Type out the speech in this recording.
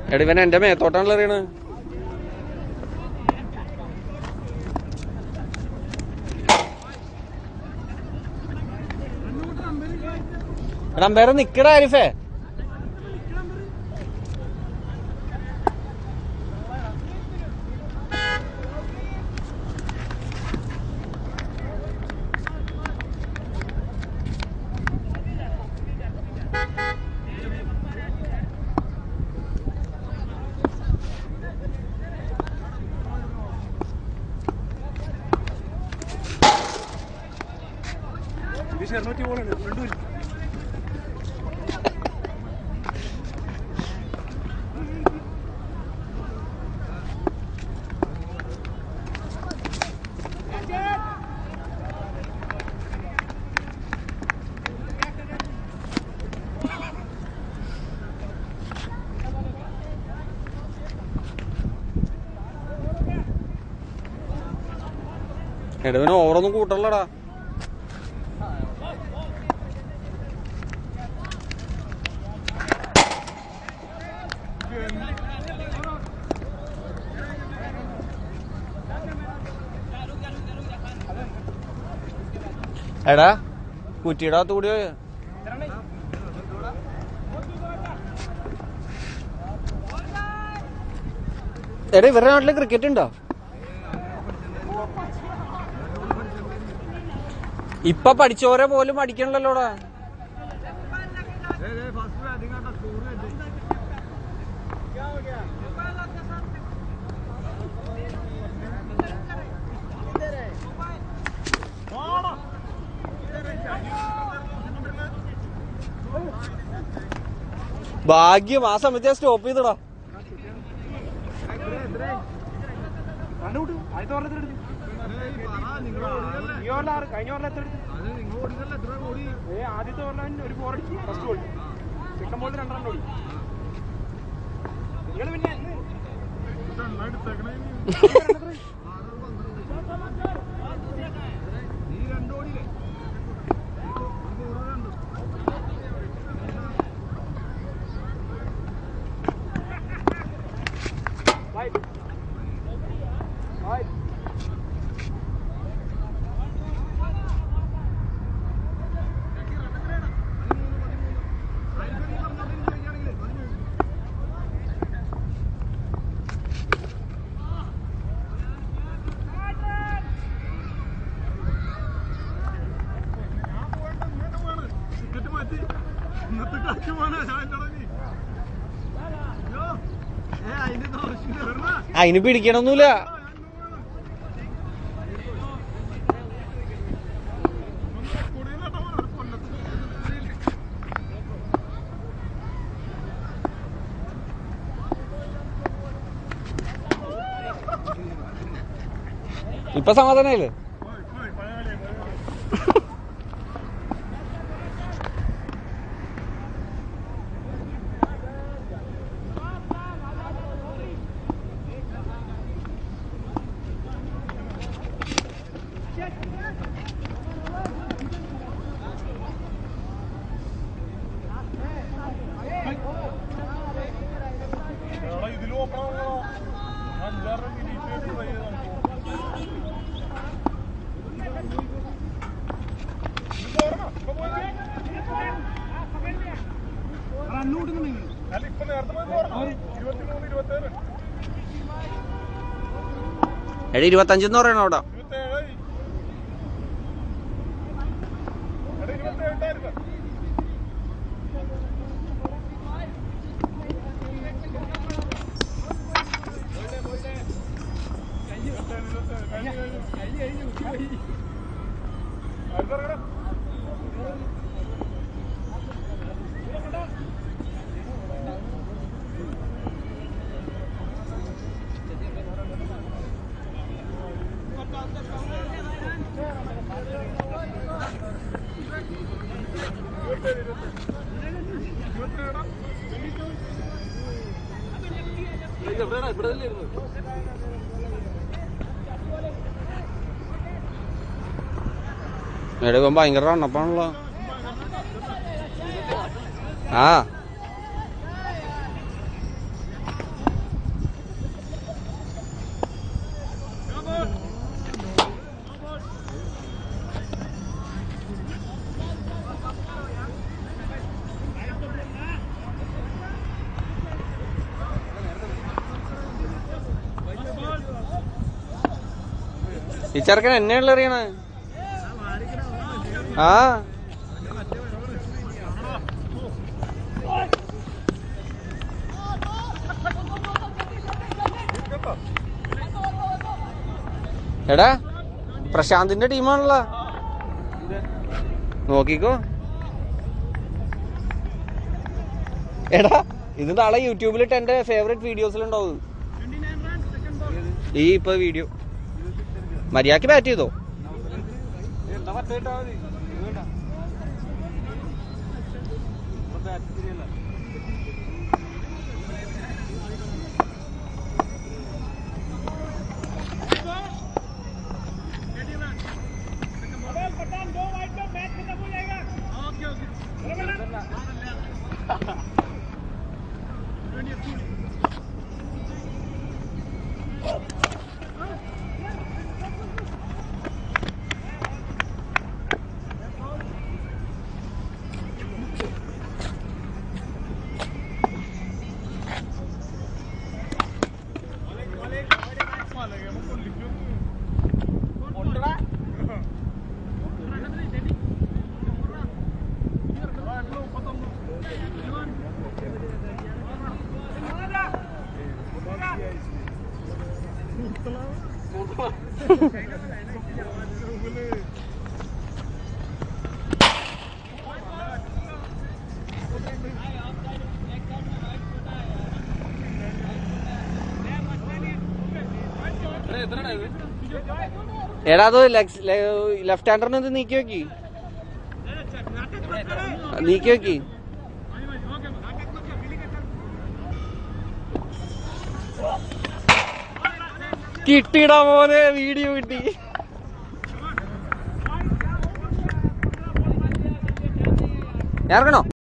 എടാ ഇവൻ എന്റെ മേത്തോട്ടാണല്ലോ എറിയണ് എടാ അമ്പേരെ നിക്കടാ ആരിഫേ എടാ ഇവന് ഓവറൊന്നും കൂട്ടല്ലടാ എടാ കുറ്റിയുടെ അകത്ത് കൂടി എടാ ഇവരുടെ നാട്ടില് ക്രിക്കറ്റ് ഉണ്ടോ ഇപ്പൊ പഠിച്ചോരെ പോലും പഠിക്കണല്ലോടാ ഭാഗ്യം ആ സമയത്ത് സ്റ്റോപ്പ് ചെയ്തടാ ആദ്യത്തെ ഓവറിൽ ഒരു ഫോർ അടിച്ചു ഫസ്റ്റ് ഗോൾ സെക്കൻഡ് ബോളിൽ രണ്ടെണ്ണം ഓടി നിങ്ങൾ പിന്നെ അതിന് പിടിക്കണൊന്നുമില്ല ഇപ്പൊ സമാധാനായില്ലേ എടാ ഇരുപത്തഞ്ചെന്ന് പറയണ അവിടെ എടാ ഇവൻ ഭയങ്കര റണ്ണപ്പാണല്ലോ ആ ഈ ചെറുക്കൻ എന്നെയുള്ള അറിയണ ആ എടാ പ്രശാന്തിന്റെ ടീമാണല്ലോ നോക്കിക്കോ എടാ ഇത് നാളെ യൂട്യൂബിലിട്ട് എന്റെ ഫേവറേറ്റ് വീഡിയോസിലുണ്ടാവും ഈ ഇപ്പൊ വീഡിയോ മര്യാദക്ക് ബാറ്റ് ചെയ്തോ എന്താ മറ്റേ ഇട്ടാ മതി ഇത് വേണ്ട ഇപ്പൊ bat ശരിയല്ല. എത്ര- എത്രയാടാ ഇത്? എടാ അത് ലെഫ്റ്റ് ഹാൻഡറിന് ഇത് നീക്കി വെക്കി നീക്കി വെക്കി കിട്ടിടാ മോനെ വീഡിയോ കിട്ടി ഇറങ്ങണോ